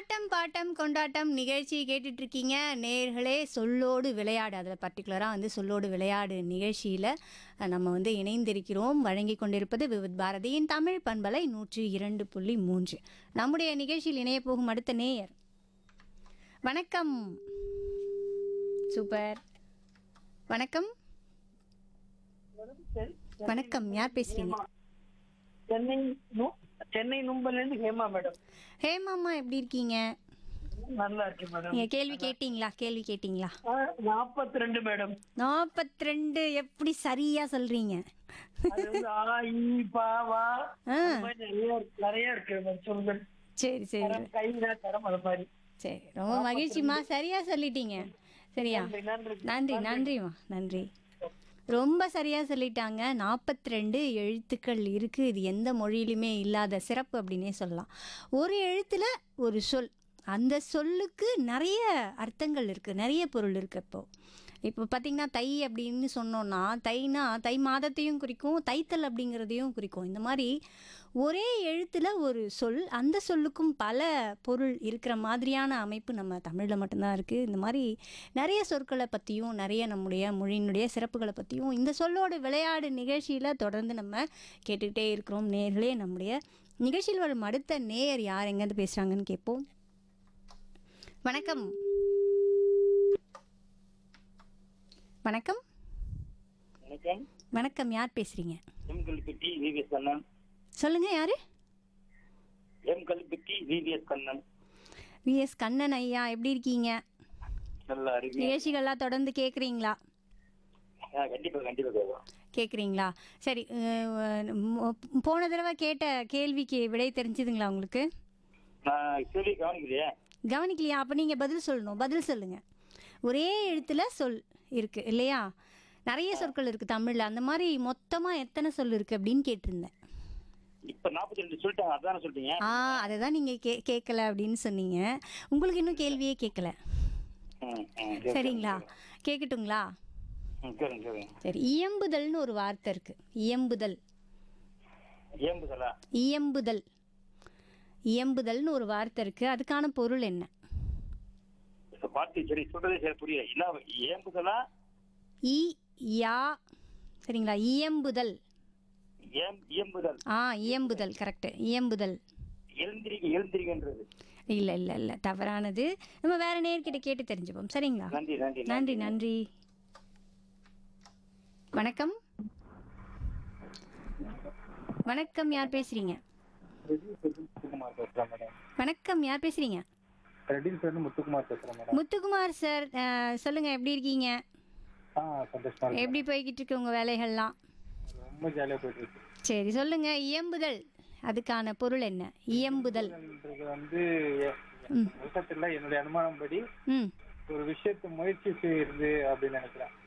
ஆட்டம் bottom கொண்டாட்டம் நிகழ்ச்சி கேட்டுட்டு இருக்கீங்க நேர்களே சொல்லோடு விளையாடு அதில் பர்டிகுலராக வந்து சொல்லோடு விளையாடு நிகழ்ச்சியில் நம்ம வந்து இணைந்திருக்கிறோம் வழங்கி கொண்டிருப்பது விவித் பாரதியின் தமிழ் பண்பலை நூற்றி இரண்டு புள்ளி மூன்று நம்முடைய நிகழ்ச்சியில் இணைய போகும் அடுத்த நேயர் வணக்கம் சூப்பர் வணக்கம் வணக்கம் யார் பேசுறீங்க சென்னை நு- சென்னை நும்பல்ல இருந்து ஹேமா மேடம் ஹேமாம்மா எப்படி இருக்கீங்க நல்லா இருக்கு மேடம் நீங்க கேள்வி கேட்டீங்களா கேள்வி கேட்டீங்களா நாற்பத்தி ரெண்டு மேடம் நாற்பத்தி ரெண்டு எப்படி சரியா சொல்றீங்க அது வந்து ஆ ஈ பா வா ஆ. அந்த மாதிரி நிறைய இருக்கு- நிறைய இருக்கு மேடம் சொல்லுங்கள் சரி சரி கரம் கைதா கரம் அது மாதிரி சரி ரொம்ப மகிழ்ச்சிம்மா சரியா சொல்லிட்டீங்க சரியா நன்றி, நன்றி. நன்றி நன்றிம்மா நன்றி ரொம்ப சரியா சொல்லிட்டாங்க நாற்பத்தி ரெண்டு எழுத்துக்கள் இருக்கு இது எந்த மொழியிலுமே இல்லாத சிறப்பு அப்படின்னே சொல்லலாம் ஒரு எழுத்துல ஒரு சொல் அந்த சொல்லுக்கு நிறைய அர்த்தங்கள் இருக்கு நிறைய பொருள் இருக்கு இப்போ இப்போ பார்த்தீங்கன்னா தை அப்படின்னு சொன்னோன்னா தைனா தை மாதத்தையும் குறிக்கும் தைத்தல் அப்படிங்கிறதையும் குறிக்கும் இந்த மாதிரி ஒரே எழுத்தில் ஒரு சொல் அந்த சொல்லுக்கும் பல பொருள் இருக்கிற மாதிரியான அமைப்பு நம்ம தமிழில் மட்டும்தான் இருக்குது இந்த மாதிரி நிறைய சொற்களை பற்றியும் நிறைய நம்முடைய மொழியினுடைய சிறப்புகளை பற்றியும் இந்த சொல்லோட விளையாடு நிகழ்ச்சியில் தொடர்ந்து நம்ம கேட்டுக்கிட்டே இருக்கிறோம் நேர்களே நம்முடைய நிகழ்ச்சியில் வரும் அடுத்த நேயர் யார் எங்கேருந்து பேசுகிறாங்கன்னு கேட்போம் வணக்கம் வணக்கம் வணக்கம் வணக்கம் யார் பேசுகிறீங்க எம் கல்பெட்டி விவிஎஸ் கண்ணன் சொல்லுங்கள் யார் எம் கல்பெட்டி விவிஎஸ் கண்ணன் விஎஸ் கண்ணன் ஐயா எப்படி இருக்கீங்க நல்லா இருக்கு நிகழ்ச்சிகள்லாம் தொடர்ந்து கேட்குறீங்களா கண்டிப்பா கண்டிப்பா கேட்கலாம் கேட்குறீங்களா சரி அஹ், மொ- போன தடவை கேட்ட கேள்விக்கு விடை தெரிஞ்சுதுங்களா உங்களுக்கு நான் கேள்வி கவனிக்கலையே கவனிக்கலையா அப்போ நீங்கள் பதில் சொல்லணும் பதில் சொல்லுங்கள் ஒரே எழுத்தில் சொல் இருக்குது இல்லையா நிறைய சொற்கள் இருக்குது தமிழில் அந்த மாதிரி மொத்தமாக எத்தனை சொல் இருக்குது அப்படின்னு கேட்டிருந்தேன் இப்ப நாற்பத்தி ரெண்டு சொல்லிட்டாங்க அதான சொல்லிட்டீங்க ஆ அதை தான் நீங்கள் கே கேட்கல அப்படின்னு சொன்னீங்க உங்களுக்கு இன்னும் கேள்வியே கேட்கல ம், ம், சரி, சரிங்களா கேட்கட்டுங்களா ம், சரிங்க சரிங்க சரி இயம்புதல்னு ஒரு வார்த்தை இருக்குது இயம்புதல் ஏம்புதலா இயம்புதல் இயம்புதல்னு ஒரு வார்த்தை இருக்குது அதுக்கான பொருள் என்ன இப்ப பார்த்து சரி சொல்றதே சரி புரியல என்ன ஏம்புதலா இ யா சரிங்களா இயம்புதல் ஏம் இயம்புதல் ஆ இயம்புதல் கரெக்டு இயம்புதல் எழுந்திரிக்க எழுந்திரிக்கின்றது இல்லை இல்லை இல்லை தவறானது நம்ம வேற நேர்கிட்ட கேட்டு தெரிஞ்சுப்போம் சரிங்களா நன்றி நன்றி நன்றி நன்றி வணக்கம் வணக்கம் யார் பேசுறீங்க முத்துக்குமார் பேசுறேன் மேடம் வணக்கம் யார் பேசுறீங்க ரெட்டின் சார் முத்துக்குமார் பேசுறேன் மேடம் முத்துக்குமார் சார் அஹ், சொல்லுங்க எப்படி இருக்கீங்க ஆ சந்தோஷமா இருக்கு எப்படி போய்கிட்டு இருக்கு உங்க வேலைகள்லாம் ரொம்ப ஜாலியா போயிட்டு இருக்கு சரி சொல்லுங்க இயம்புதல் அதுக்கான பொருள் என்ன இயம்புதல் இது வந்து ம் வருஷத்துல என்னுடைய அனுமானம் படி ம் ஒரு விஷயத்தை முயற்சி செய்யறது அப்படின்னு நினைக்கிறேன்